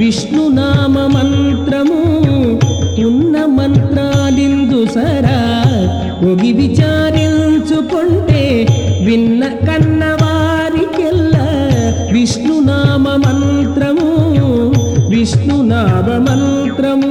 విష్ణునామ మంత్రము ఉన్న మంత్రాలిందు సరా ఒగి విచారించుకుంటే విన్న కన్నవారికెల్ల విష్ణునామ మంత్రము విష్ణునామ మంత్రము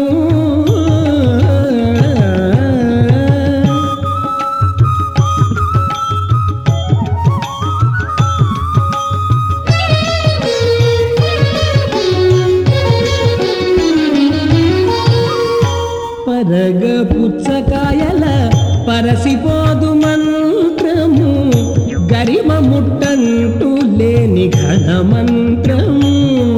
పరగ పుచ్చకాయల పరసిపోదు మంత్రము గరిమ ముట్టంటూ లేని ఘన మంత్రము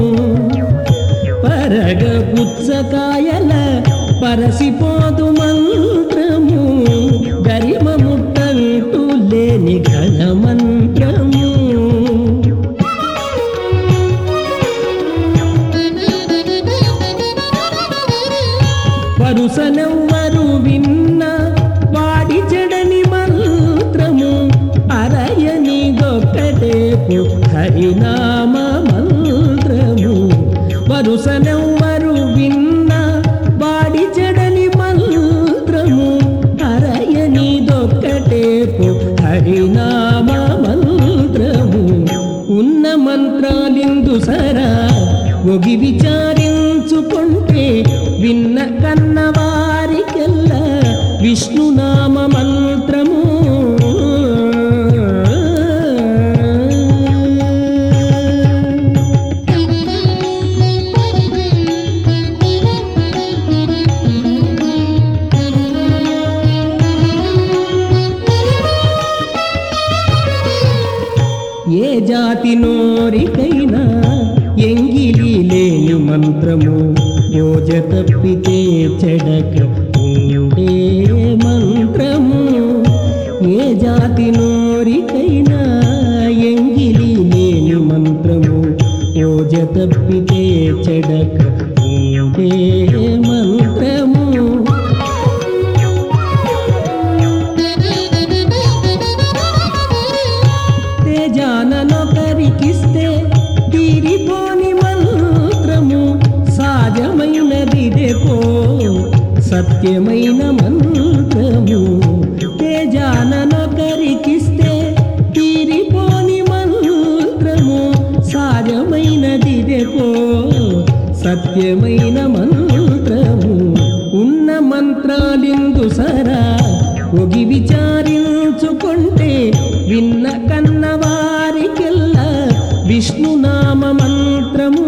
పరగ పుచ్చకాయల పరసిపోదు మంత్రము గరిమ ముట్టంటూ లేని ఘన మంత్రము వరుసనెవ్వరు విన్న వాడి చెడని మంత్రము అరయని దొక్కటేపు హరినామ మంత్రము వరుసనెవ్వరు విన్న వాడి చెడని మంత్రము అరయని దొక్కటేపు హరినామ మంత్రము ఉన్న మంత్రాలిందు సరా ఒగి విచారించుకుంటే విన్న కన్నవారికెల్ల విష్ణునామ మంత్రము ఏ జాతి నోరికైనా ఎంగిలి లేని మంత్రము యోజ తప్పితే చెడక ఉండే మంత్రము ఏ జాతి నోరికైనా ఎంగిలి లేని మంత్రము యోజ తప్పితే చెడక ఉండే మంత్రము తేజానొకరికిస్తే తీరిపోని మంత్రము సాజమైనదిదే పో సత్యమైన మంత్రము తేజానొకరికిస్తే తీరిపోని మంత్రము సాజమైనదిదే పో సత్యమైన మంత్రము ఉన్న మంత్రాలిందు సరా ఒగి విచారించుకుంటే విన్న కన్నవారికెల్ల విష్ణునామ మంత్రము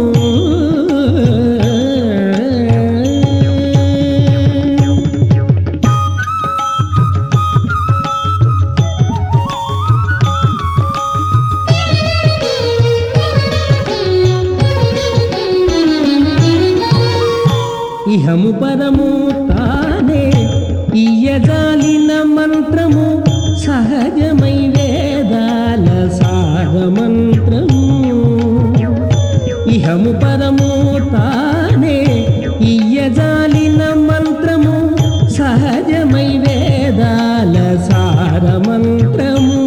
ఇహము పరము తానే ఇయ్యజాలిన మంత్రము సహజమై వేదాల సార మంత్రము ఇహము పరము తానే ఇయ్యజాలిన మంత్రము సహజమై వేదాల సార మంత్రము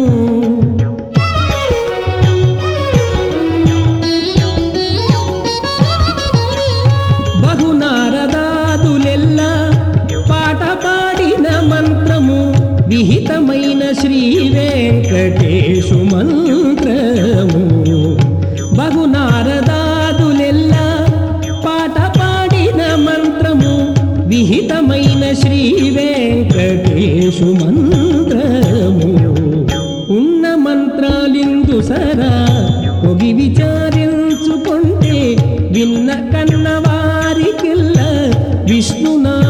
బహునారదాదులెల్ల పాట పాడిన మంత్రము విహితమైన శ్రీ వెంకటేశు మంత్రము బహునారదాదులెల్ల పాట పాడిన మంత్రము విహితమైన శ్రీ వెంకటేశు మంత్రము ఉన్న మంత్రాలిందు సరా ఒగి విచారించుకుంటే విన్న కన్నవారికిల్ల విష్ణునా